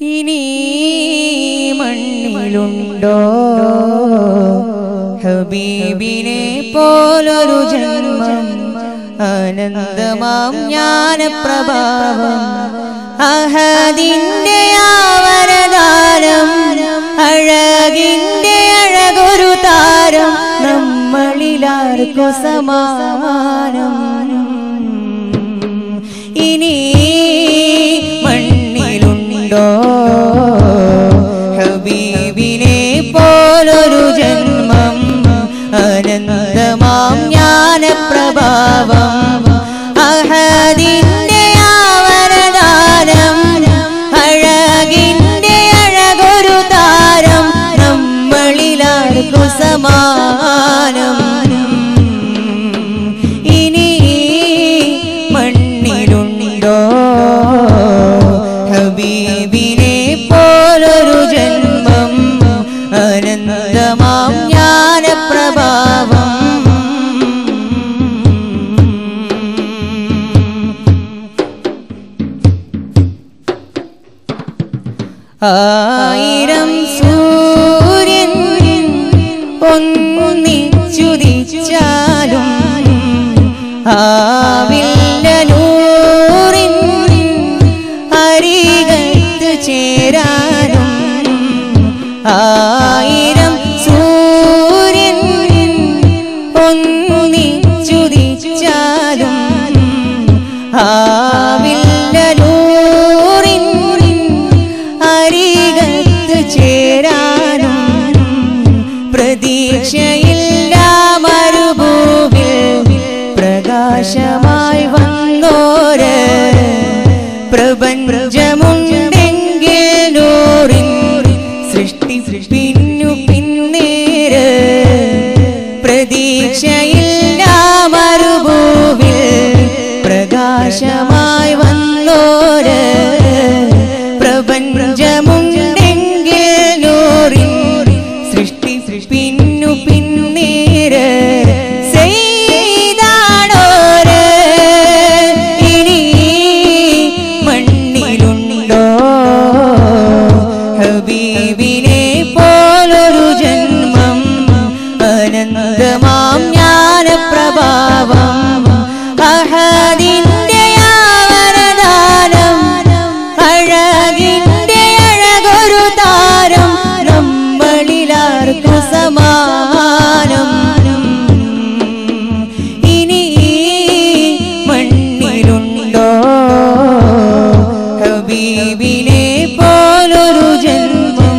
ഇനി മണ്ണിലുണ്ടോ ഹബീബിനെ പോലൊരു ജന്മം ആനന്ദമാം ജ്ഞാനപ്രഭാവം അഹദിന്റെ ആവരദാനം അഴകിന്റെ അഴകൊരു താരം നമ്മളിലാർക്കു സമാനം ഇനി മണ്ണിലുണ്ടോ ഹബീബിനെ പോലൊരു ജന്മം അനന്തമാം ജ്ഞാനപ്രഭാവം അഹദിന്റെ ആവരദാനം അഴകിന്റെ അഴകൊരു താരം നമ്മളിലാർക്കു സമാനം ഇനി മണ്ണിലുണ്ടോ ഹബീബിനെ പോലൊരു ജന്മം അനന്തമാം ജ്ഞാനപ്രഭാവം ആയിരം സൂര്യൻ ഒന്നിച്ചുദിച്ചാലും ആവില്ല നൂറിൻ അരികത്ത് ചേരാനും ആയിരം സൂര്യൻ ഒന്നിച്ചുദിച്ചാലും ആവില്ല നൂറിൻ അരികത്ത് ചേരാനും പ്രതീക്ഷയില്ല മരുഭൂവിൽ പ്രകാശമായി വന്നോര് പ്രപഞ്ചമുണ്ടെങ്കിൽ നൂറിൻ സൃഷ്ടി പിന്നു പിന്നേര് പ്രതീക്ഷയില്ല മരുഭൂവിൽ പ്രകാശമായി വന്നോര് പ്രപഞ്ചമുണ്ടെങ്കിൽ നൂറിൻ സൃഷ്ടി പിന്നു പിന്നീര് ചെയ്താണോര് ഇനി മണ്ണിലുണ്ടോ ഹബീബിനെ പോലൊരു ജന്മം അനന്തമാം ജ്ഞാനപ്രഭാവം അഹദിന്റെ ആവരദാനം അഴകിന്റെ അഴകൊരു താരം നമ്മളിലാർക്കു സമാനം ഇനി മണ്ണിലുണ്ടോ ഹബീബിനെ പോലൊരു ജന്മം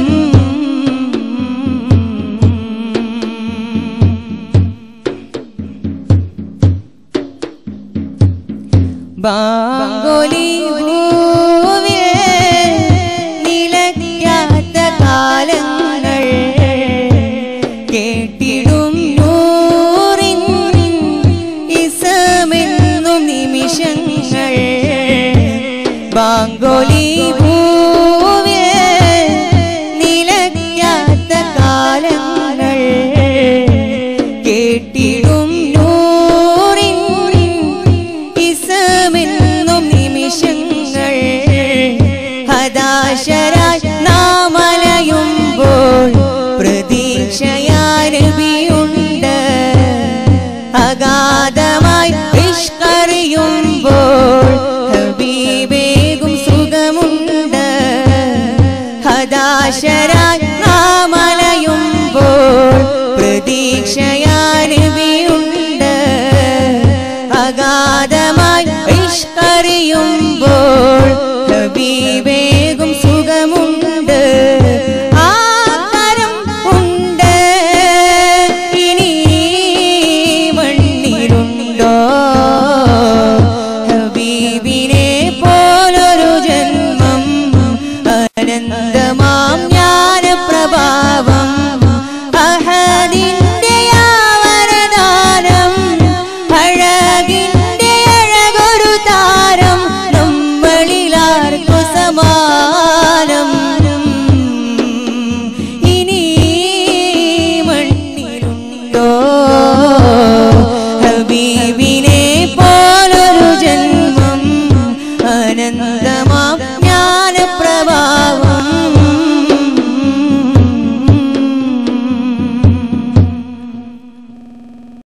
ബാങ്കോലി ഭൂവിൽ നിലയ്ക്കാത്ത കാലങ്ങൾ കേട്ടിടും നൂറിൻ ഇസമെന്നും നിമിഷങ്ങൾ ബാങ്കോലി ഭൂവിൽ നിലയ്ക്കാത്ത കാലങ്ങൾ കേട്ടിടും നൂറിൻ ഇസമെന്നും നിമിഷങ്ങൾ ഹതാശരായി നാമലയുമ്പോൾ പ്രതീക്ഷയാരബിയുണ്ട് അഗാധമായി ഇഷ്കറിയുമ്പോൾ ഹബീബേകും സുഖമുണ്ട് ഹതാശരായി നാമലയുമ്പോൾ പ്രതീക്ഷയാരബിയുണ്ട് അഗാധമായി ഇഷ്കറിയുമ്പോൾ ഹബീബേകും സുഖമുണ്ട് ആ കരം ഉണ്ട് ഇനി മണ്ണിലുണ്ടോ ഹബീബിനെ പോലൊരു ജന്മം അനന്തമാം ജ്ഞാനപ്രഭാവം അഹദിന്റെ ആവരദാനം അഴകിന്റെ അഴകൊരു താരം നമ്മളിലാർക്കു സമാനം